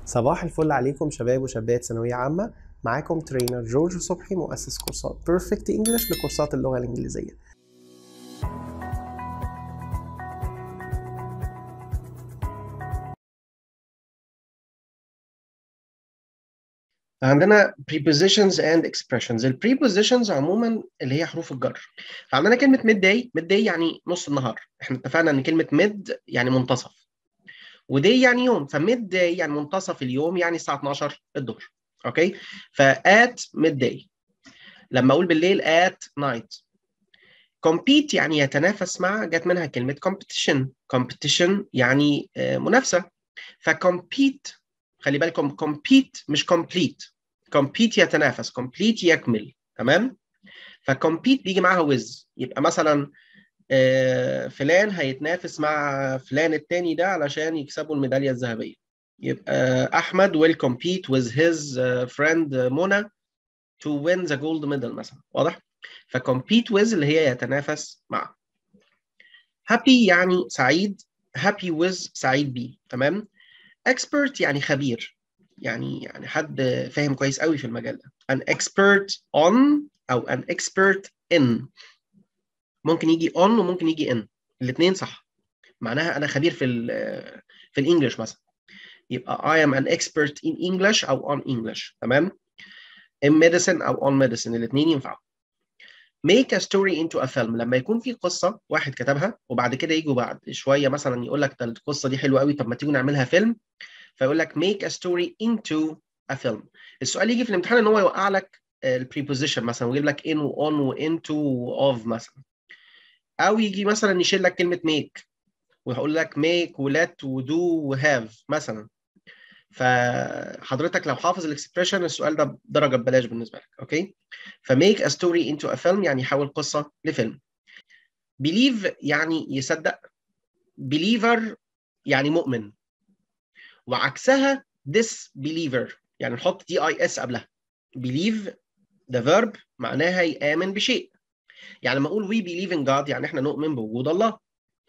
صباح الفل عليكم شباب وشابات ثانوية عامة معاكم ترينر جورج صبحي مؤسس كورسات بيرفكت انجلش لكورسات اللغة الإنجليزية عندنا prepositions and expressions ال prepositions عموما اللي هي حروف الجر فعندنا كلمة midday midday يعني نص النهار احنا اتفقنا ان كلمة mid يعني منتصف ودي يعني يوم فميد داي يعني منتصف اليوم يعني الساعه 12 الظهر اوكي فات ميد داي لما اقول بالليل ات نايت compete يعني يتنافس مع جت منها كلمه competition competition يعني منافسه فcompete خلي بالكم compete مش complete compete يتنافس complete يكمل تمام فcompete بيجي معاها with يبقى مثلا فلان هيتنافس مع فلان التاني ده علشان يكسبوا الميداليه الذهبيه يبقى احمد will compete with his friend منى to win the gold medal مثلا واضح فcompete with اللي هي يتنافس مع happy يعني سعيد happy with سعيد بيه تمام expert يعني خبير يعني يعني حد فاهم كويس قوي في المجال ده an expert on او an expert in ممكن يجي on وممكن يجي in الاثنين صح معناها انا خبير في ال في الانجليش مثلا يبقى I am an expert in English او on English تمام in medicine او on medicine الاثنين ينفعوا make a story into a film لما يكون في قصه واحد كتبها وبعد كده يجوا بعد شويه مثلا يقول لك ده القصه دي حلوه قوي طب ما تيجوا نعملها فيلم فيقول لك make a story into a film السؤال يجي في الامتحان ان هو يوقع لك البريبوزيشن مثلا ويجيب لك in و on و into و of مثلا او يجي مثلا يشيل لك كلمه make ويقول لك make و let و do و have مثلا فحضرتك لو حافظ الاكسبريشن السؤال ده درجه ببلاش بالنسبه لك اوكي فميك a story into a film يعني حول قصه لفيلم believe يعني يصدق believer يعني مؤمن وعكسها disbeliever يعني نحط دي اي اس قبلها believe the verb معناها يآمن بشيء يعني لما اقول we believe in God يعني احنا نؤمن بوجود الله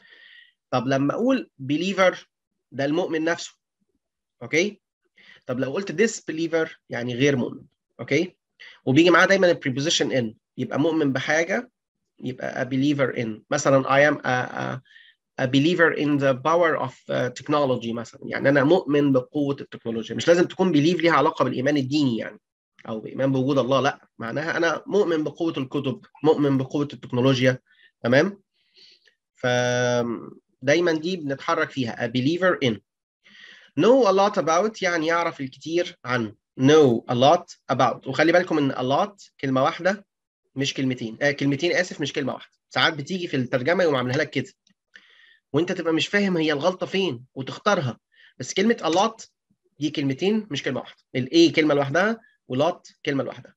طب لما اقول believer ده المؤمن نفسه اوكي طب لو قلت disbeliever يعني غير مؤمن اوكي وبيجي معاه دايما البريبوزيشن in يبقى مؤمن بحاجه يبقى a believer in مثلا I am a, a, a believer in the power of uh, technology مثلا يعني انا مؤمن بقوه التكنولوجيا مش لازم تكون believe ليها علاقه بالايمان الديني يعني او بايمان بوجود الله لا معناها انا مؤمن بقوه الكتب مؤمن بقوه التكنولوجيا تمام ف دايما دي بنتحرك فيها a believer in know a lot about يعني يعرف الكثير عنه know a lot about وخلي بالكم ان a lot كلمه واحده مش كلمتين آه كلمتين اسف مش كلمه واحده ساعات بتيجي في الترجمه يقوم عاملها لك كده وانت تبقى مش فاهم هي الغلطه فين وتختارها بس كلمه a lot دي كلمتين مش كلمه واحده الاي كلمه لوحدها ولوت كلمه لوحدها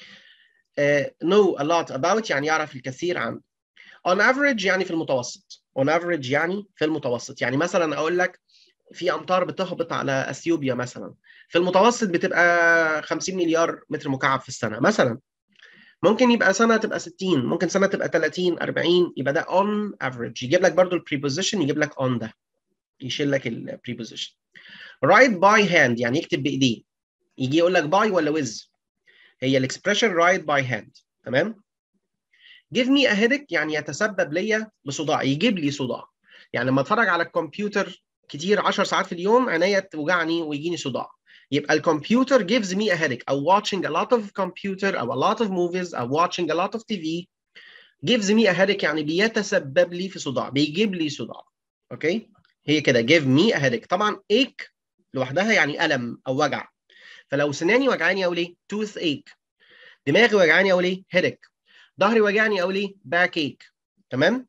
uh, know a lot about يعني يعرف الكثير عنه on average يعني في المتوسط on average يعني في المتوسط يعني مثلا اقول لك في امطار بتهبط على اثيوبيا مثلا في المتوسط بتبقى 50 مليار متر مكعب في السنه مثلا ممكن يبقى سنه تبقى 60 ممكن سنه تبقى 30 40 يبقى ده on average يجيب لك برضو البريبوزيشن يجيب لك on ده يشيل لك البريبوزيشن write by hand يعني يكتب بايديه يجي يقول لك باي ولا with هي الاكسبريشن رايت باي هاند تمام give me a headache يعني يتسبب ليا بصداع يجيب لي صداع يعني لما اتفرج على الكمبيوتر كتير 10 ساعات في اليوم عينيا توجعني ويجيني صداع يبقى الكمبيوتر gives me a headache او watching a lot of computer او a lot of movies او watching a lot of TV gives me a headache يعني بيتسبب لي في صداع بيجيب لي صداع اوكي هي كده give me a headache طبعا ache لوحدها يعني الم او وجع فلو سناني وجعاني اقول ايه توث ايك دماغي وجعاني اقول ايه هيدك ظهري وجعني اقول ايه باك ايك تمام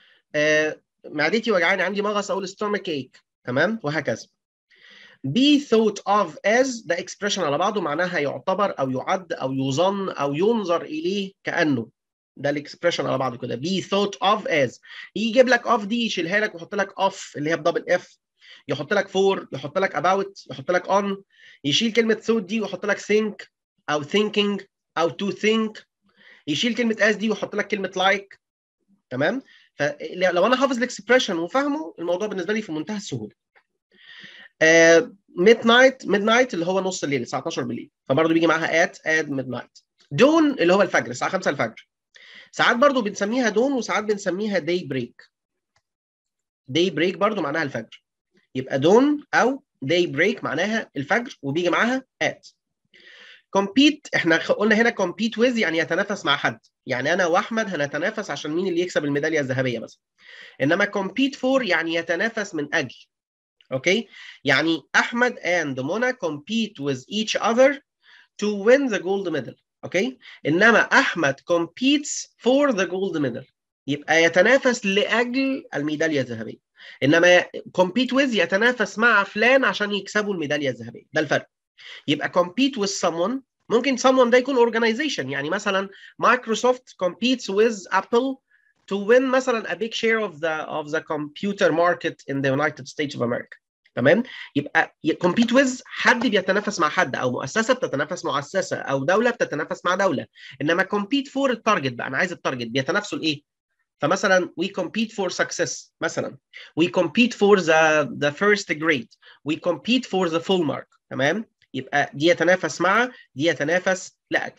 آه معدتي وجعاني عندي مغص اقول ستومك ايك تمام وهكذا be thought of as ده expression على بعضه معناها يعتبر او يعد او يظن او ينظر اليه كانه ده الاكسبريشن على بعضه كده be thought of as يجيب لك of دي يشيلها لك ويحط لك off اللي هي بدبل اف يحط لك for يحط لك about يحط لك on يشيل كلمة thought دي ويحط لك think أو thinking أو to think يشيل كلمة as دي ويحط لك كلمة like تمام فلو أنا حافظ الاكسبريشن وفاهمه الموضوع بالنسبة لي في منتهى السهولة. Uh, midnight midnight اللي هو نص الليل الساعه 12 بالليل فبرضه بيجي معاها at at midnight دون اللي هو الفجر الساعه 5 الفجر ساعات برضه بنسميها دون وساعات بنسميها day break day break برضه معناها الفجر يبقى دون او day break معناها الفجر وبيجي معاها at compete احنا قلنا هنا compete with يعني يتنافس مع حد يعني انا واحمد هنتنافس عشان مين اللي يكسب الميداليه الذهبيه مثلا انما compete for يعني يتنافس من اجل اوكي يعني احمد and منى compete with each other to win the gold medal اوكي انما احمد competes for the gold medal يبقى يتنافس لاجل الميداليه الذهبيه انما compete with يتنافس مع فلان عشان يكسبوا الميداليه الذهبيه ده الفرق يبقى compete with someone ممكن someone ده يكون organization يعني مثلا مايكروسوفت competes with Apple to win مثلا a big share of the of the computer market in the United States of America تمام يبقى compete with حد بيتنافس مع حد او مؤسسه بتتنافس مع مؤسسه او دوله بتتنافس مع دوله انما compete for التارجت بقى انا عايز التارجت بيتنافسوا لايه فمثلا we compete for success مثلا we compete for the the first grade we compete for the full mark تمام يبقى دي يتنافس مع دي يتنافس لاجل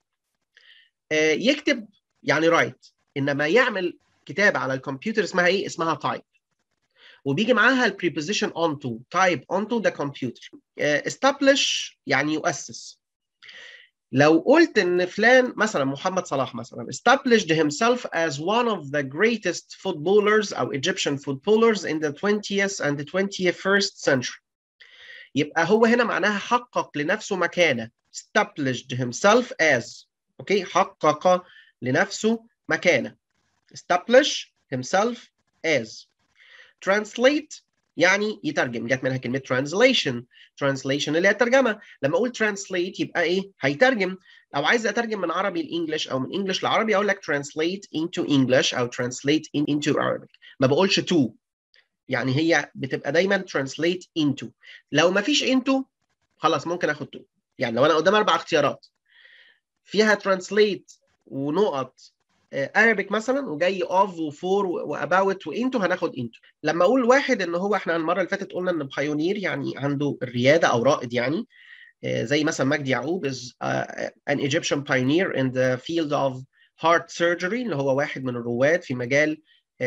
آه يكتب يعني رايت انما يعمل كتابه على الكمبيوتر اسمها ايه اسمها تايب وبيجي معاها البريبوزيشن onto type onto the computer uh, establish يعني يؤسس لو قلت ان فلان مثلا محمد صلاح مثلا established himself as one of the greatest footballers او Egyptian footballers in the 20th and the 21st century يبقى هو هنا معناها حقق لنفسه مكانه established himself as اوكي حقق لنفسه مكانه establish himself as translate يعني يترجم جت منها كلمه translation translation اللي هي الترجمه لما اقول translate يبقى ايه هيترجم لو عايز اترجم من عربي لانجلش او من انجلش لعربي اقول لك translate into English او translate into Arabic ما بقولش to يعني هي بتبقى دايما translate into لو ما فيش into خلاص ممكن اخد to يعني لو انا قدام اربع اختيارات فيها translate ونقط Arabic مثلا وجاي of وفور واباوت وانتو هناخد انتو لما اقول واحد ان هو احنا المره اللي فاتت قلنا ان بايونير يعني عنده الرياده او رائد يعني زي مثلا مجدي يعقوب is uh, an Egyptian pioneer in the field of heart surgery اللي هو واحد من الرواد في مجال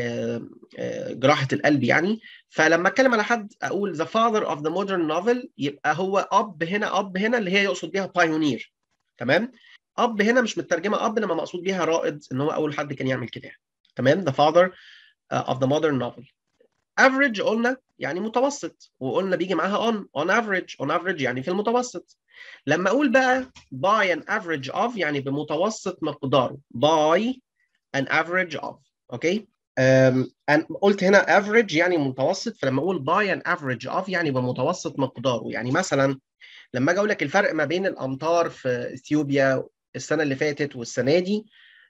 جراحه القلب يعني فلما اتكلم على حد اقول the father of the modern novel يبقى هو اب هنا اب هنا اللي هي يقصد بيها بايونير تمام اب هنا مش مترجمه اب انما مقصود بيها رائد ان هو اول حد كان يعمل كده تمام the father of the modern novel average قلنا يعني متوسط وقلنا بيجي معاها on on average on average يعني في المتوسط لما اقول بقى by an average of يعني بمتوسط مقداره by an average of اوكي um, قلت هنا average يعني متوسط فلما اقول by an average of يعني بمتوسط مقداره يعني مثلا لما اجي اقول لك الفرق ما بين الامطار في اثيوبيا السنه اللي فاتت والسنه دي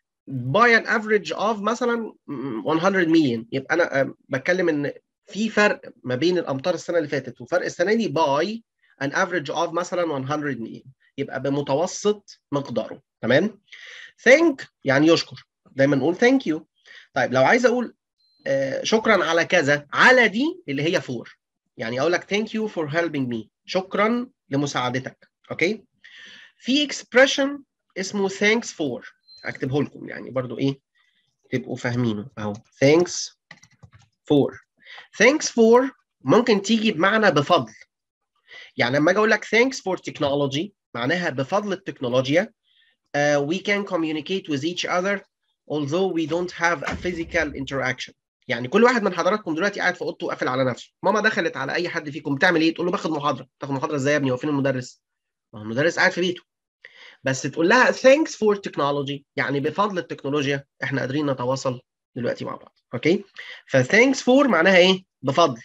by an average of مثلا 100 مليون يبقى انا بتكلم ان في فرق ما بين الامطار السنه اللي فاتت وفرق السنه دي by an average of مثلا 100 مليون يبقى بمتوسط مقداره تمام thank يعني يشكر دايما نقول thank you طيب لو عايز اقول آه شكرا على كذا على دي اللي هي for يعني اقول لك thank you for helping me شكرا لمساعدتك اوكي في expression اسمه thanks for اكتبه لكم يعني برضو ايه تبقوا فاهمينه اهو thanks for thanks for ممكن تيجي بمعنى بفضل يعني لما اجي اقول لك thanks for technology معناها بفضل التكنولوجيا uh, we can communicate with each other although we don't have a physical interaction يعني كل واحد من حضراتكم دلوقتي قاعد في اوضته وقافل على نفسه ماما دخلت على اي حد فيكم بتعمل ايه تقول له باخد محاضره تاخد محاضره ازاي يا ابني هو فين المدرس ما هو المدرس قاعد في بيته بس تقول لها thanks for technology يعني بفضل التكنولوجيا احنا قادرين نتواصل دلوقتي مع بعض اوكي فتhanks for معناها ايه بفضل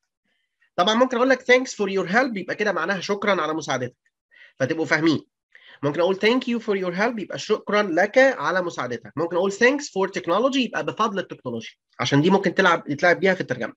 طبعا ممكن اقول لك thanks for your help يبقى كده معناها شكرا على مساعدتك فتبقوا فاهمين ممكن اقول thank you for your help يبقى شكرا لك على مساعدتك ممكن اقول thanks for technology يبقى بفضل التكنولوجيا عشان دي ممكن تلعب يتلعب بيها في الترجمه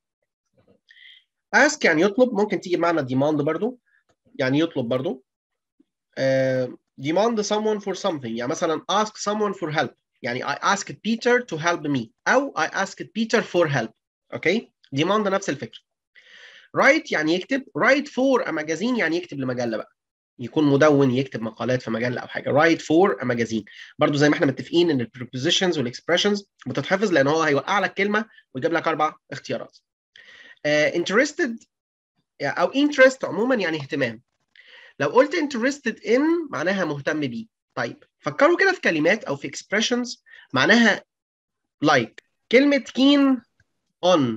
ask يعني يطلب ممكن تيجي بمعنى demand برضو يعني يطلب برضو uh, demand someone for something يعني مثلا ask someone for help يعني I asked Peter to help me أو I asked Peter for help أوكي okay? demand نفس الفكرة write يعني يكتب write for a magazine يعني يكتب لمجله بقى يكون مدون يكتب مقالات في مجله او حاجه write for a magazine برضو زي ما احنا متفقين ان البريبوزيشنز والاكسبريشنز بتتحفظ لان هو هيوقع لك كلمه ويجيب لك اربع اختيارات uh, interested او interest عموما يعني اهتمام لو قلت interested in معناها مهتم بيه طيب فكروا كده في كلمات او في expressions معناها like كلمه keen on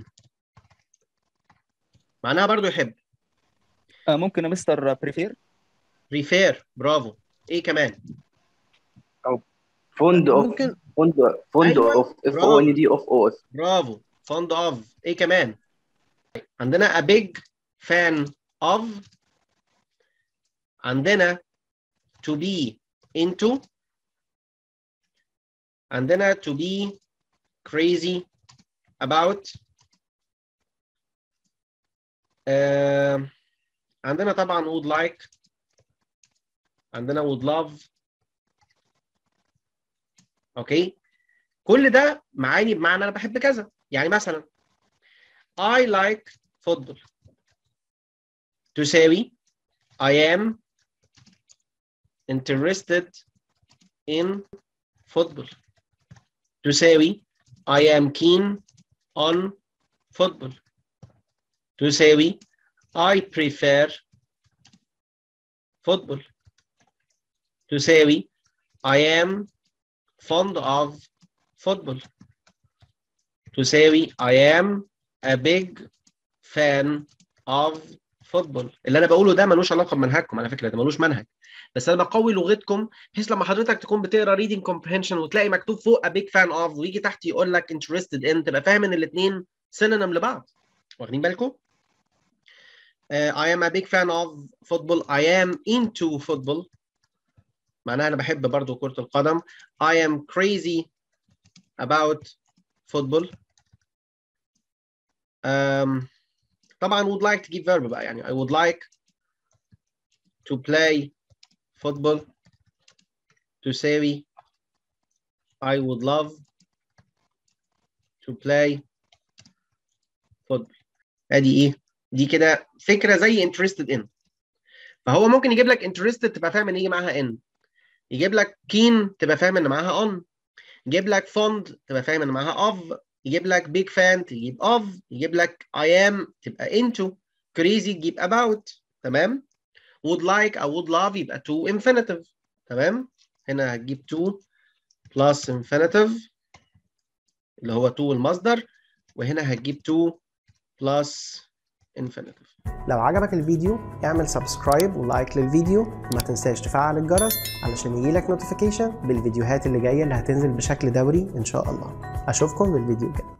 معناها برضو يحب آه ممكن يا مستر بريفير ريفير برافو ايه كمان فوند اوف ممكن فوند فوند أيوة، اوف اف برافو. او ان دي اوف او اف برافو fond of ايه كمان عندنا a big fan of عندنا to be into عندنا to be crazy about آه عندنا طبعا would like عندنا would love اوكي كل ده معاني بمعنى انا بحب كذا يعني مثلا I like football تساوي I am interested in football تساوي I am keen on football تساوي I prefer football تساوي I am fond of football تساوي I am a big fan of football اللي انا بقوله ده ملوش علاقه بمنهجكم على فكره ده ملوش منهج بس انا بقوي لغتكم بحيث لما حضرتك تكون بتقرا reading comprehension وتلاقي مكتوب فوق a big fan of ويجي تحت يقول لك interested in تبقى فاهم ان الاثنين synonym لبعض واخدين بالكم؟ Uh, I am a big fan of football. I am into football. معناها أنا بحب برضو كرة القدم. I am crazy about football. Um, طبعا would like تجيب verb بقى يعني I would like to play football تساوي I would love to play football ادي ايه دي كده فكره زي interested in فهو ممكن يجيب لك interested تبقى فاهم ان يجي معاها in يجيب لك keen تبقى فاهم ان معاها on يجيب لك fond تبقى فاهم ان معاها of يجيب لك big fan تجيب of يجيب لك I am تبقى into crazy تجيب about تمام would like او would love يبقى to infinitive تمام هنا هتجيب to plus infinitive اللي هو to المصدر وهنا هتجيب to plus infinitive لو عجبك الفيديو اعمل سبسكرايب ولايك للفيديو وما تنساش تفعل الجرس علشان يجيلك نوتيفيكيشن بالفيديوهات اللي جايه اللي هتنزل بشكل دوري ان شاء الله اشوفكم في الفيديو الجاي